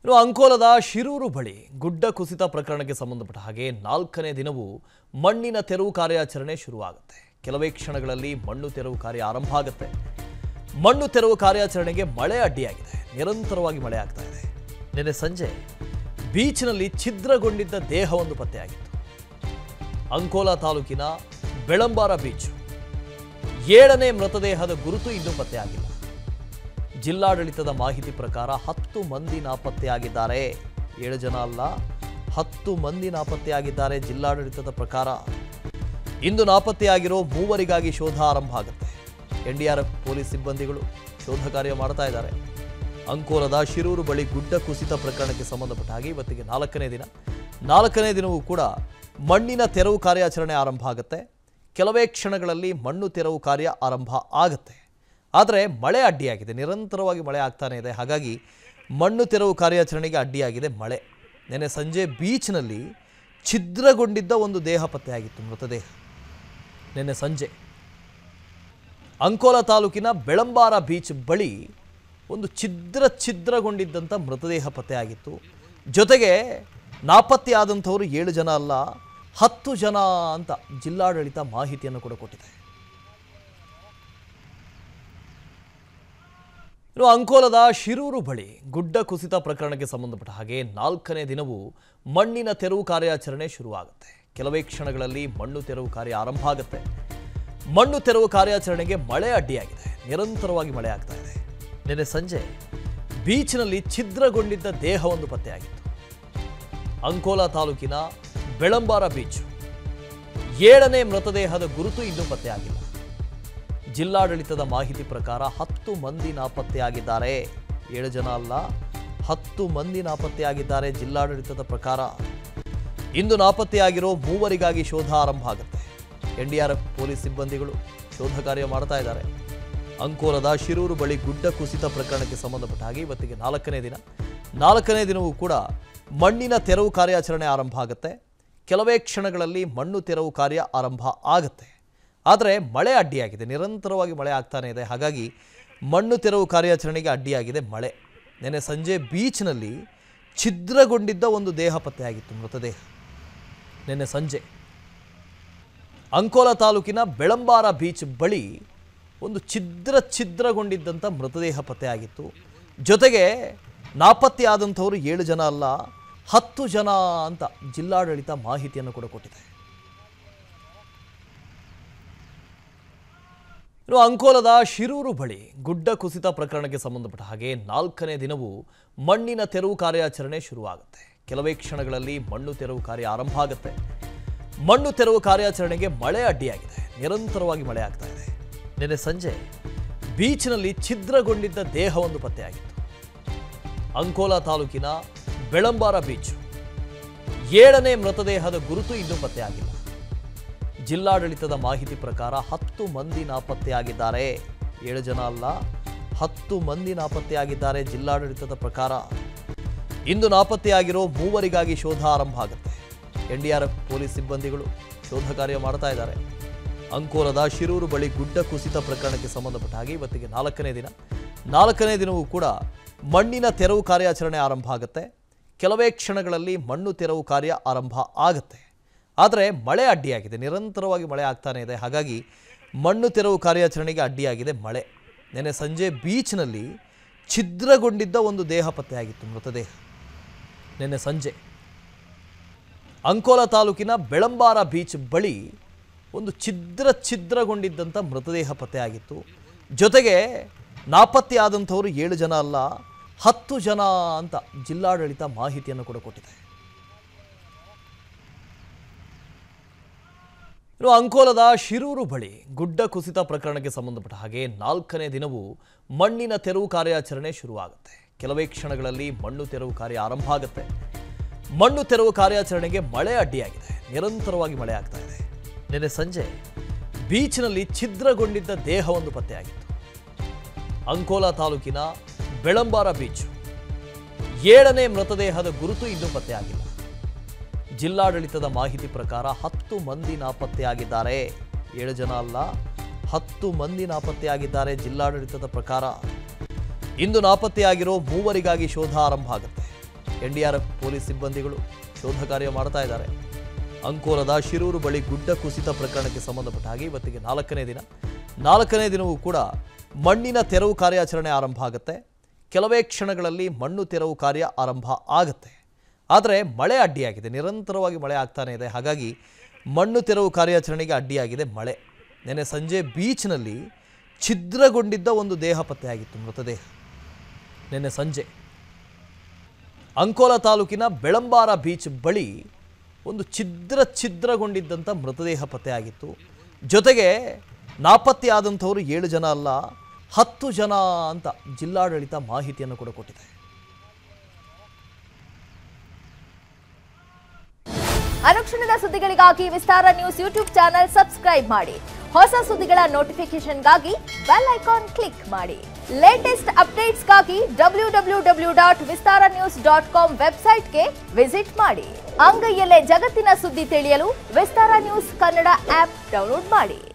ಇನ್ನು ಅಂಕೋಲದ ಶಿರೂರು ಬಳಿ ಗುಡ್ಡ ಕುಸಿತ ಪ್ರಕರಣಕ್ಕೆ ಸಂಬಂಧಪಟ್ಟ ಹಾಗೆ ನಾಲ್ಕನೇ ದಿನವೂ ಮಣ್ಣಿನ ತೆರವು ಕಾರ್ಯಾಚರಣೆ ಶುರುವಾಗುತ್ತೆ ಕೆಲವೇ ಕ್ಷಣಗಳಲ್ಲಿ ಮಣ್ಣು ತೆರವು ಕಾರ್ಯ ಆರಂಭ ಆಗುತ್ತೆ ಮಣ್ಣು ತೆರವು ಕಾರ್ಯಾಚರಣೆಗೆ ಮಳೆ ಅಡ್ಡಿಯಾಗಿದೆ ನಿರಂತರವಾಗಿ ಮಳೆ ಆಗ್ತಾ ಇದೆ ನಿನ್ನೆ ಸಂಜೆ ಬೀಚ್ನಲ್ಲಿ ಛಿದ್ರಗೊಂಡಿದ್ದ ದೇಹವೊಂದು ಪತ್ತೆಯಾಗಿತ್ತು ಅಂಕೋಲಾ ತಾಲೂಕಿನ ಬೆಳಂಬಾರ ಬೀಚ್ ಏಳನೇ ಮೃತದೇಹದ ಗುರುತು ಇನ್ನೂ ಪತ್ತೆಯಾಗಿಲ್ಲ ಜಿಲ್ಲಾಡಳಿತದ ಮಾಹಿತಿ ಪ್ರಕಾರ ಹತ್ತು ಮಂದಿ ನಾಪತ್ತೆಯಾಗಿದ್ದಾರೆ ಏಳು ಜನ ಅಲ್ಲ ಹತ್ತು ಮಂದಿ ನಾಪತ್ತೆಯಾಗಿದ್ದಾರೆ ಜಿಲ್ಲಾಡಳಿತದ ಪ್ರಕಾರ ಇಂದು ನಾಪತ್ತೆಯಾಗಿರೋ ಮೂವರಿಗಾಗಿ ಶೋಧ ಆರಂಭ ಆಗುತ್ತೆ ಎನ್ಡಿಆರ್ಎಫ್ ಪೊಲೀಸ್ ಸಿಬ್ಬಂದಿಗಳು ಶೋಧ ಕಾರ್ಯ ಮಾಡ್ತಾ ಇದ್ದಾರೆ ಅಂಕೋಲದ ಶಿರೂರು ಬಳಿ ಗುಡ್ಡ ಕುಸಿತ ಪ್ರಕರಣಕ್ಕೆ ಸಂಬಂಧಪಟ್ಟ ಹಾಗೆ ಇವತ್ತಿಗೆ ನಾಲ್ಕನೇ ದಿನ ನಾಲ್ಕನೇ ದಿನವೂ ಕೂಡ ಮಣ್ಣಿನ ತೆರವು ಕಾರ್ಯಾಚರಣೆ ಆರಂಭ ಆಗುತ್ತೆ ಕೆಲವೇ ಕ್ಷಣಗಳಲ್ಲಿ ಮಣ್ಣು ತೆರವು ಕಾರ್ಯ ಆರಂಭ ಆಗುತ್ತೆ ಆದರೆ ಮಳೆ ಅಡ್ಡಿಯಾಗಿದೆ ನಿರಂತರವಾಗಿ ಮಳೆ ಆಗ್ತಾನೆ ಇದೆ ಹಾಗಾಗಿ ಮಣ್ಣು ತೆರವು ಕಾರ್ಯಾಚರಣೆಗೆ ಅಡ್ಡಿಯಾಗಿದೆ ಮಳೆ ನೆನೆ ಸಂಜೆ ಬೀಚ್ನಲ್ಲಿ ಛಿದ್ರಗೊಂಡಿದ್ದ ಒಂದು ದೇಹ ಪತ್ತೆಯಾಗಿತ್ತು ಮೃತದೇಹ ನಿನ್ನೆ ಸಂಜೆ ಅಂಕೋಲಾ ತಾಲೂಕಿನ ಬೆಳಂಬಾರ ಬೀಚ್ ಬಳಿ ಒಂದು ಛಿದ್ರ ಛಿದ್ರಗೊಂಡಿದ್ದಂಥ ಮೃತದೇಹ ಪತ್ತೆಯಾಗಿತ್ತು ಜೊತೆಗೆ ನಾಪತ್ತೆಯಾದಂಥವರು ಏಳು ಜನ ಅಲ್ಲ ಹತ್ತು ಜನ ಅಂತ ಜಿಲ್ಲಾಡಳಿತ ಮಾಹಿತಿಯನ್ನು ಕೂಡ ಕೊಟ್ಟಿದೆ ಇನ್ನು ಅಂಕೋಲದ ಶಿರೂರು ಬಳಿ ಗುಡ್ಡ ಕುಸಿತ ಪ್ರಕರಣಕ್ಕೆ ಸಂಬಂಧಪಟ್ಟ ಹಾಗೆ ನಾಲ್ಕನೇ ದಿನವೂ ಮಣ್ಣಿನ ತೆರವು ಕಾರ್ಯಾಚರಣೆ ಶುರುವಾಗುತ್ತೆ ಕೆಲವೇ ಕ್ಷಣಗಳಲ್ಲಿ ಮಣ್ಣು ತೆರವು ಕಾರ್ಯ ಆರಂಭ ಆಗುತ್ತೆ ಮಣ್ಣು ತೆರವು ಕಾರ್ಯಾಚರಣೆಗೆ ಮಳೆ ಅಡ್ಡಿಯಾಗಿದೆ ನಿರಂತರವಾಗಿ ಮಳೆ ಆಗ್ತಾ ಇದೆ ನಿನ್ನೆ ಸಂಜೆ ಬೀಚ್ನಲ್ಲಿ ಛಿದ್ರಗೊಂಡಿದ್ದ ದೇಹವೊಂದು ಪತ್ತೆಯಾಗಿತ್ತು ಅಂಕೋಲಾ ತಾಲೂಕಿನ ಬೆಳಂಬಾರ ಬೀಚ್ ಏಳನೇ ಮೃತದೇಹದ ಗುರುತು ಇನ್ನೂ ಪತ್ತೆಯಾಗಿಲ್ಲ ಜಿಲ್ಲಾಡಳಿತದ ಮಾಹಿತಿ ಪ್ರಕಾರ ಹತ್ತು ಮಂದಿ ನಾಪತ್ತೆಯಾಗಿದ್ದಾರೆ ಏಳು ಜನ ಅಲ್ಲ ಹತ್ತು ಮಂದಿ ನಾಪತ್ತೆಯಾಗಿದ್ದಾರೆ ಜಿಲ್ಲಾಡಳಿತದ ಪ್ರಕಾರ ಇಂದು ನಾಪತ್ತೆಯಾಗಿರೋ ಮೂವರಿಗಾಗಿ ಶೋಧ ಆರಂಭ ಆಗುತ್ತೆ ಎನ್ಡಿಆರ್ಎಫ್ ಪೊಲೀಸ್ ಸಿಬ್ಬಂದಿಗಳು ಶೋಧ ಕಾರ್ಯ ಮಾಡ್ತಾ ಇದ್ದಾರೆ ಅಂಕೋಲದ ಶಿರೂರು ಬಳಿ ಗುಡ್ಡ ಕುಸಿತ ಪ್ರಕರಣಕ್ಕೆ ಸಂಬಂಧಪಟ್ಟ ಹಾಗೆ ಇವತ್ತಿಗೆ ನಾಲ್ಕನೇ ದಿನ ನಾಲ್ಕನೇ ದಿನವೂ ಕೂಡ ಮಣ್ಣಿನ ತೆರವು ಕಾರ್ಯಾಚರಣೆ ಆರಂಭ ಆಗುತ್ತೆ ಕೆಲವೇ ಕ್ಷಣಗಳಲ್ಲಿ ಮಣ್ಣು ತೆರವು ಕಾರ್ಯ ಆರಂಭ ಆಗುತ್ತೆ ಆದರೆ ಮಳೆ ಅಡ್ಡಿಯಾಗಿದೆ ನಿರಂತರವಾಗಿ ಮಳೆ ಆಗ್ತಾನೆ ಇದೆ ಹಾಗಾಗಿ ಮಣ್ಣು ತೆರವು ಕಾರ್ಯಾಚರಣೆಗೆ ಅಡ್ಡಿಯಾಗಿದೆ ಮಳೆ ನೆನೆ ಸಂಜೆ ಬೀಚ್ನಲ್ಲಿ ಛಿದ್ರಗೊಂಡಿದ್ದ ಒಂದು ದೇಹ ಪತ್ತೆಯಾಗಿತ್ತು ಮೃತದೇಹ ನಿನ್ನೆ ಸಂಜೆ ಅಂಕೋಲಾ ತಾಲೂಕಿನ ಬೆಳಂಬಾರ ಬೀಚ್ ಬಳಿ ಒಂದು ಛಿದ್ರ ಛಿದ್ರಗೊಂಡಿದ್ದಂಥ ಮೃತದೇಹ ಪತ್ತೆಯಾಗಿತ್ತು ಜೊತೆಗೆ ನಾಪತ್ತೆಯಾದಂಥವರು ಏಳು ಜನ ಅಲ್ಲ ಹತ್ತು ಜನ ಅಂತ ಜಿಲ್ಲಾಡಳಿತ ಮಾಹಿತಿಯನ್ನು ಕೂಡ ಕೊಟ್ಟಿದೆ ಇನ್ನು ಅಂಕೋಲದ ಶಿರೂರು ಬಳಿ ಗುಡ್ಡ ಕುಸಿತ ಪ್ರಕರಣಕ್ಕೆ ಸಂಬಂಧಪಟ್ಟ ಹಾಗೆ ನಾಲ್ಕನೇ ದಿನವೂ ಮಣ್ಣಿನ ತೆರವು ಕಾರ್ಯಾಚರಣೆ ಶುರುವಾಗುತ್ತೆ ಕೆಲವೇ ಕ್ಷಣಗಳಲ್ಲಿ ಮಣ್ಣು ತೆರವು ಕಾರ್ಯ ಆರಂಭ ಆಗುತ್ತೆ ಮಣ್ಣು ತೆರವು ಕಾರ್ಯಾಚರಣೆಗೆ ಮಳೆ ಅಡ್ಡಿಯಾಗಿದೆ ನಿರಂತರವಾಗಿ ಮಳೆ ಆಗ್ತಾ ಇದೆ ನಿನ್ನೆ ಸಂಜೆ ಬೀಚ್ನಲ್ಲಿ ಛಿದ್ರಗೊಂಡಿದ್ದ ದೇಹವೊಂದು ಪತ್ತೆಯಾಗಿತ್ತು ಅಂಕೋಲಾ ತಾಲೂಕಿನ ಬೆಳಂಬಾರ ಬೀಚ್ ಏಳನೇ ಮೃತದೇಹದ ಗುರುತು ಇನ್ನೂ ಪತ್ತೆಯಾಗಿಲ್ಲ ಜಿಲ್ಲಾಡಳಿತದ ಮಾಹಿತಿ ಪ್ರಕಾರ ಹತ್ತು ಮಂದಿ ನಾಪತ್ತೆಯಾಗಿದ್ದಾರೆ ಏಳು ಜನ ಅಲ್ಲ ಹತ್ತು ಮಂದಿ ನಾಪತ್ತೆಯಾಗಿದ್ದಾರೆ ಜಿಲ್ಲಾಡಳಿತದ ಪ್ರಕಾರ ಇಂದು ನಾಪತ್ತೆಯಾಗಿರೋ ಮೂವರಿಗಾಗಿ ಶೋಧ ಆರಂಭ ಆಗುತ್ತೆ ಎನ್ಡಿಆರ್ಎಫ್ ಪೊಲೀಸ್ ಸಿಬ್ಬಂದಿಗಳು ಶೋಧ ಕಾರ್ಯ ಮಾಡ್ತಾ ಇದ್ದಾರೆ ಅಂಕೋಲದ ಶಿರೂರು ಬಳಿ ಗುಡ್ಡ ಕುಸಿತ ಪ್ರಕರಣಕ್ಕೆ ಸಂಬಂಧಪಟ್ಟ ಹಾಗೆ ಇವತ್ತಿಗೆ ನಾಲ್ಕನೇ ದಿನ ನಾಲ್ಕನೇ ದಿನವೂ ಕೂಡ ಮಣ್ಣಿನ ತೆರವು ಕಾರ್ಯಾಚರಣೆ ಆರಂಭ ಆಗುತ್ತೆ ಕೆಲವೇ ಕ್ಷಣಗಳಲ್ಲಿ ಮಣ್ಣು ತೆರವು ಕಾರ್ಯ ಆರಂಭ ಆಗುತ್ತೆ ಆದರೆ ಮಳೆ ಅಡ್ಡಿಯಾಗಿದೆ ನಿರಂತರವಾಗಿ ಮಳೆ ಆಗ್ತಾನೆ ಇದೆ ಹಾಗಾಗಿ ಮಣ್ಣು ತೆರವು ಕಾರ್ಯಾಚರಣೆಗೆ ಅಡ್ಡಿಯಾಗಿದೆ ಮಳೆ ನೆನೆ ಸಂಜೆ ಬೀಚ್ನಲ್ಲಿ ಛಿದ್ರಗೊಂಡಿದ್ದ ಒಂದು ದೇಹ ಪತ್ತೆಯಾಗಿತ್ತು ಮೃತದೇಹ ನಿನ್ನೆ ಸಂಜೆ ಅಂಕೋಲಾ ತಾಲೂಕಿನ ಬೆಳಂಬಾರ ಬೀಚ್ ಬಳಿ ಒಂದು ಛಿದ್ರ ಛಿದ್ರಗೊಂಡಿದ್ದಂಥ ಮೃತದೇಹ ಪತ್ತೆಯಾಗಿತ್ತು ಜೊತೆಗೆ ನಾಪತ್ತೆಯಾದಂಥವರು ಏಳು ಜನ ಅಲ್ಲ ಹತ್ತು ಜನ ಅಂತ ಜಿಲ್ಲಾಡಳಿತ ಮಾಹಿತಿಯನ್ನು ಕೂಡ ಕೊಟ್ಟಿದೆ ಇನ್ನು ಅಂಕೋಲದ ಶಿರೂರು ಬಳಿ ಗುಡ್ಡ ಕುಸಿತ ಪ್ರಕರಣಕ್ಕೆ ಸಂಬಂಧಪಟ್ಟ ಹಾಗೆ ನಾಲ್ಕನೇ ದಿನವೂ ಮಣ್ಣಿನ ತೆರವು ಕಾರ್ಯಾಚರಣೆ ಶುರುವಾಗುತ್ತೆ ಕೆಲವೇ ಕ್ಷಣಗಳಲ್ಲಿ ಮಣ್ಣು ತೆರವು ಕಾರ್ಯ ಆರಂಭ ಆಗುತ್ತೆ ಮಣ್ಣು ತೆರವು ಕಾರ್ಯಾಚರಣೆಗೆ ಮಳೆ ಅಡ್ಡಿಯಾಗಿದೆ ನಿರಂತರವಾಗಿ ಮಳೆ ಆಗ್ತಾ ಇದೆ ನಿನ್ನೆ ಸಂಜೆ ಬೀಚ್ನಲ್ಲಿ ಛಿದ್ರಗೊಂಡಿದ್ದ ದೇಹವೊಂದು ಪತ್ತೆಯಾಗಿತ್ತು ಅಂಕೋಲಾ ತಾಲೂಕಿನ ಬೆಳಂಬಾರ ಬೀಚ್ ಏಳನೇ ಮೃತದೇಹದ ಗುರುತು ಇನ್ನೂ ಪತ್ತೆಯಾಗಿಲ್ಲ ಜಿಲ್ಲಾಡಳಿತದ ಮಾಹಿತಿ ಪ್ರಕಾರ ಹತ್ತು ಮಂದಿ ನಾಪತ್ತೆಯಾಗಿದ್ದಾರೆ ಏಳು ಜನ ಅಲ್ಲ ಹತ್ತು ಮಂದಿ ನಾಪತ್ತೆಯಾಗಿದ್ದಾರೆ ಜಿಲ್ಲಾಡಳಿತದ ಪ್ರಕಾರ ಇಂದು ನಾಪತ್ತೆಯಾಗಿರೋ ಮೂವರಿಗಾಗಿ ಶೋಧ ಆರಂಭ ಆಗುತ್ತೆ ಎನ್ಡಿಆರ್ಎಫ್ ಪೊಲೀಸ್ ಸಿಬ್ಬಂದಿಗಳು ಶೋಧ ಕಾರ್ಯ ಮಾಡ್ತಾ ಇದ್ದಾರೆ ಅಂಕೋಲದ ಶಿರೂರು ಬಳಿ ಗುಡ್ಡ ಕುಸಿತ ಪ್ರಕರಣಕ್ಕೆ ಸಂಬಂಧಪಟ್ಟ ಹಾಗೆ ಇವತ್ತಿಗೆ ನಾಲ್ಕನೇ ದಿನ ನಾಲ್ಕನೇ ದಿನವೂ ಕೂಡ ಮಣ್ಣಿನ ತೆರವು ಕಾರ್ಯಾಚರಣೆ ಆರಂಭ ಆಗುತ್ತೆ ಕೆಲವೇ ಕ್ಷಣಗಳಲ್ಲಿ ಮಣ್ಣು ತೆರವು ಕಾರ್ಯ ಆರಂಭ ಆಗುತ್ತೆ ಆದರೆ ಮಳೆ ಅಡ್ಡಿಯಾಗಿದೆ ನಿರಂತರವಾಗಿ ಮಳೆ ಆಗ್ತಾನೆ ಇದೆ ಹಾಗಾಗಿ ಮಣ್ಣು ತೆರವು ಕಾರ್ಯಾಚರಣೆಗೆ ಅಡ್ಡಿಯಾಗಿದೆ ಮಳೆ ನಿನ್ನೆ ಸಂಜೆ ಬೀಚ್ನಲ್ಲಿ ಛಿದ್ರಗೊಂಡಿದ್ದ ಒಂದು ದೇಹ ಪತ್ತೆಯಾಗಿತ್ತು ಮೃತದೇಹ ನಿನ್ನೆ ಸಂಜೆ ಅಂಕೋಲ ತಾಲೂಕಿನ ಬೆಳಂಬಾರ ಬೀಚ್ ಬಳಿ ಒಂದು ಛಿದ್ರ ಛಿದ್ರಗೊಂಡಿದ್ದಂಥ ಮೃತದೇಹ ಪತ್ತೆಯಾಗಿತ್ತು ಜೊತೆಗೆ ನಾಪತ್ತೆಯಾದಂಥವರು ಏಳು ಜನ ಅಲ್ಲ ಹತ್ತು ಜನ ಅಂತ ಜಿಲ್ಲಾಡಳಿತ ಮಾಹಿತಿಯನ್ನು ಕೂಡ ಕೊಟ್ಟಿದೆ ಅನುಕ್ಷಣದ ಸುದ್ದಿಗಳಿಗಾಗಿ Vistara news YouTube channel subscribe ಮಾಡಿ ಹೊಸ ಸುದ್ದಿಗಳ ನೋಟಿಫಿಕೇಶನ್ಗಾಗಿ ಬೆಲ್ ಐಕಾನ್ ಕ್ಲಿಕ್ ಮಾಡಿ ಲೇಟೆಸ್ಟ್ ಅಪ್ಡೇಟ್ಸ್ಗಾಗಿ W W W dot Vistara news dot com ವೆಬ್ಸೈಟ್ಗೆ ವಿಸಿಟ್ ಮಾಡಿ ಅಂಗೈಯಲ್ಲೇ ಜಗತ್ತಿನ ಸುದ್ದಿ ತಿಳಿಯಲು Vistara news Kannada app download ಮಾಡಿ